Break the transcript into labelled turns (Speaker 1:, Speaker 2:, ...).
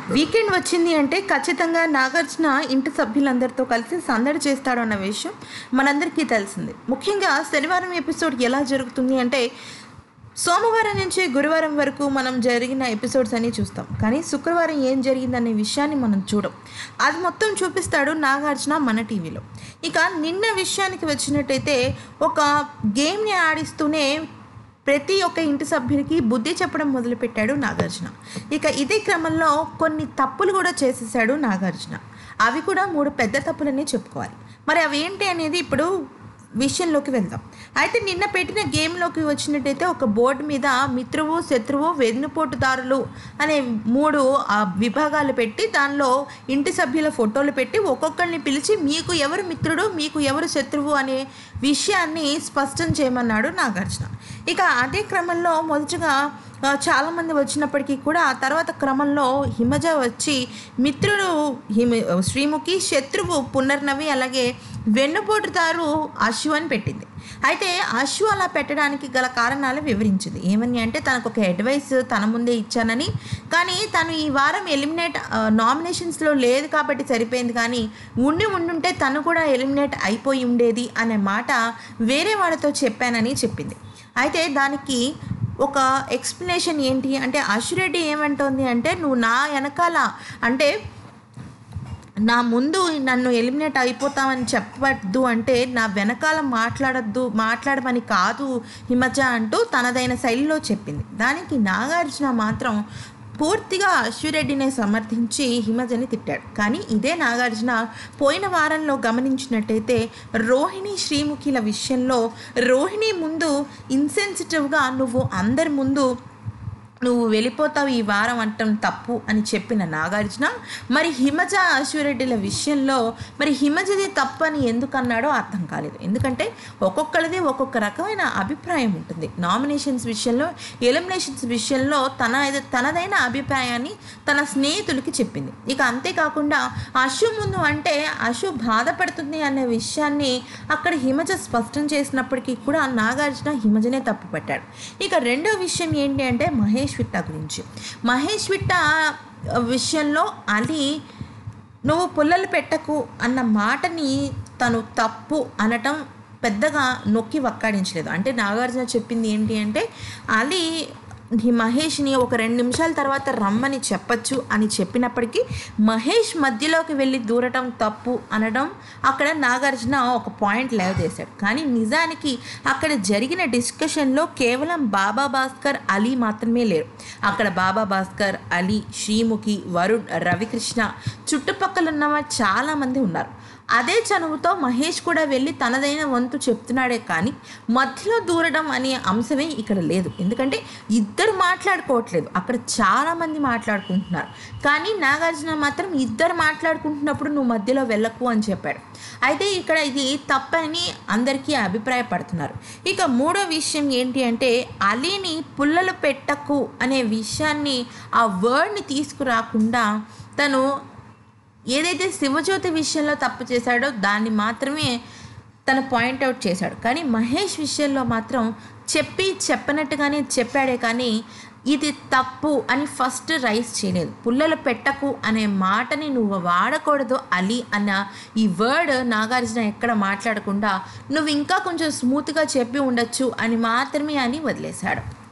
Speaker 1: weekend వచ్చింది అంటే ఖచ్చితంగా నాగార్జున ఇంటి సభ్యులందరితో కలిసి సందడి చేస్తాడు అన్న విషయం మనందరికీ తెలిసింది ముఖ్యంగా శనివారం ఎపిసోడ్ ఎలా జరుగుతుంది అంటే సోమవారం నుంచి గురువారం వరకు మనం జరిగిన ఎపిసోడ్స్ అన్ని చూస్తాం కానీ శుక్రవారం ఏం జరిగిందనే విషయాన్ని మనం చూడం అది మొత్తం చూపిస్తాడు నాగార్జున మన టీవీలో ఇక నిన్న విషయానికి వచ్చినట్టయితే ఒక గేమ్ని ఆడిస్తూనే ప్రతి ఒక్క ఇంటి సభ్యునికి బుద్ధి చెప్పడం మొదలుపెట్టాడు నాగార్జున ఇక ఇదే క్రమంలో కొన్ని తప్పులు కూడా చేసేసాడు నాగార్జున అవి కూడా మూడు పెద్ద తప్పులనే చెప్పుకోవాలి మరి అవి ఏంటి అనేది ఇప్పుడు విషయంలోకి వెళ్దాం అయితే నిన్న పెట్టిన గేమ్లోకి వచ్చినట్టయితే ఒక బోర్డు మీద మిత్రువు శత్రువు వెన్నుపోటుదారులు అనే మూడు ఆ, విభాగాలు పెట్టి దానిలో ఇంటి సభ్యుల ఫోటోలు పెట్టి ఒక్కొక్కరిని పిలిచి మీకు ఎవరు మిత్రుడు మీకు ఎవరు శత్రువు అనే విషయాన్ని స్పష్టం చేయమన్నాడు నాగార్జున ఇక అదే క్రమంలో మొదటగా ఆ, చాలామంది వచ్చినప్పటికీ కూడా ఆ తర్వాత క్రమంలో హిమజ వచ్చి మిత్రుడు హిమ శ్రీముఖి శత్రువు పునర్నవి అలాగే వెన్నుపోటుదారు అశు అని పెట్టింది అయితే అశు అలా పెట్టడానికి గల కారణాలు వివరించింది ఏమని అంటే తనకు ఒక అడ్వైస్ తన ముందే ఇచ్చానని కానీ తను ఈ వారం ఎలిమినేట్ నామినేషన్స్లో లేదు కాబట్టి సరిపోయింది కానీ ఉండి ఉండుంటే తను కూడా ఎలిమినేట్ అయిపోయి ఉండేది అనే మాట వేరే వాళ్ళతో చెప్పానని చెప్పింది అయితే దానికి ఒక ఎక్స్ప్లెనేషన్ ఏంటి అంటే అశురెడ్డి ఏమంటోంది అంటే నువ్వు నా వెనకాల అంటే నా ముందు నన్ను ఎలిమినేట్ అయిపోతామని చెప్పద్దు అంటే నా వెనకాల మాట్లాడద్దు మాట్లాడమని కాదు హిమజ అంటూ తనదైన శైలిలో చెప్పింది దానికి నాగార్జున మాత్రం పూర్తిగా అశ్విరెడ్డిని సమర్థించి హిమజని తిట్టాడు కానీ ఇదే నాగార్జున పోయిన వారంలో గమనించినట్టయితే రోహిణి శ్రీముఖిల విషయంలో రోహిణి ముందు ఇన్సెన్సిటివ్గా నువ్వు అందరి ముందు నువ్వు వెళ్ళిపోతావు ఈ వారం అంటం తప్పు అని చెప్పిన నాగార్జున మరి హిమజ అశ్వరెడ్డిల విషయంలో మరి హిమజది తప్పు అని ఎందుకు అన్నాడో అర్థం కాలేదు ఎందుకంటే ఒక్కొక్కరిది ఒక్కొక్క రకమైన అభిప్రాయం ఉంటుంది నామినేషన్స్ విషయంలో ఎలిమినేషన్స్ విషయంలో తన తనదైన అభిప్రాయాన్ని తన స్నేహితులకి చెప్పింది ఇక అంతేకాకుండా అశు ముందు అంటే అశు బాధపడుతుంది అనే విషయాన్ని అక్కడ హిమజ స్పష్టం చేసినప్పటికీ కూడా నాగార్జున హిమజనే తప్పు పట్టాడు ఇక రెండో విషయం ఏంటి అంటే మహేష్ విట్ట గురించి మహేష్ విట్ట విషయంలో అలీ నువ్వు పుల్లలు పెట్టకు అన్న మాటని తను తప్పు అనటం పెద్దగా నొక్కి వక్కాడించలేదు అంటే నాగార్జున చెప్పింది ఏంటి అంటే అలీ ఈ మహేష్ని ఒక రెండు నిమిషాల తర్వాత రమ్మని చెప్పచ్చు అని చెప్పినప్పటికీ మహేష్ మధ్యలోకి వెళ్ళి దూరటం తప్పు అనడం అక్కడ నాగార్జున ఒక పాయింట్ లేవదేశాడు కానీ నిజానికి అక్కడ జరిగిన డిస్కషన్లో కేవలం బాబా భాస్కర్ అలీ మాత్రమే లేరు అక్కడ బాబా భాస్కర్ అలీ శ్రీముఖి వరుణ్ రవికృష్ణ చుట్టుపక్కల ఉన్న వాళ్ళు చాలామంది ఉన్నారు అదే చనువుతో మహేష్ కూడా వెళ్ళి తనదైన వంతు చెప్తున్నాడే కానీ మధ్యలో దూరడం అనే అంశమే ఇక్కడ లేదు ఎందుకంటే ఇద్దరు మాట్లాడుకోవట్లేదు అక్కడ చాలామంది మాట్లాడుకుంటున్నారు కానీ నాగార్జున మాత్రం ఇద్దరు మాట్లాడుకుంటున్నప్పుడు నువ్వు మధ్యలో వెళ్ళకు అని చెప్పాడు అయితే ఇక్కడ ఇది తప్పని అందరికీ అభిప్రాయపడుతున్నారు ఇక మూడో విషయం ఏంటి అంటే అలీని పుల్లలు పెట్టకు అనే విషయాన్ని ఆ వర్డ్ని తీసుకురాకుండా తను ఏదైతే శివజ్యోతి విషయంలో తప్పు చేశాడో దాన్ని మాత్రమే తను పాయింట్అవుట్ చేశాడు కానీ మహేష్ విషయంలో మాత్రం చెప్పి చెప్పనట్టుగానే చెప్పాడే కానీ ఇది తప్పు అని ఫస్ట్ రైస్ చేయలేదు పుల్లలు పెట్టకు అనే మాటని నువ్వు వాడకూడదు అలీ అన్న ఈ వర్డ్ నాగార్జున ఎక్కడ మాట్లాడకుండా నువ్వు ఇంకా కొంచెం స్మూత్గా చెప్పి ఉండొచ్చు అని మాత్రమే అని వదిలేశాడు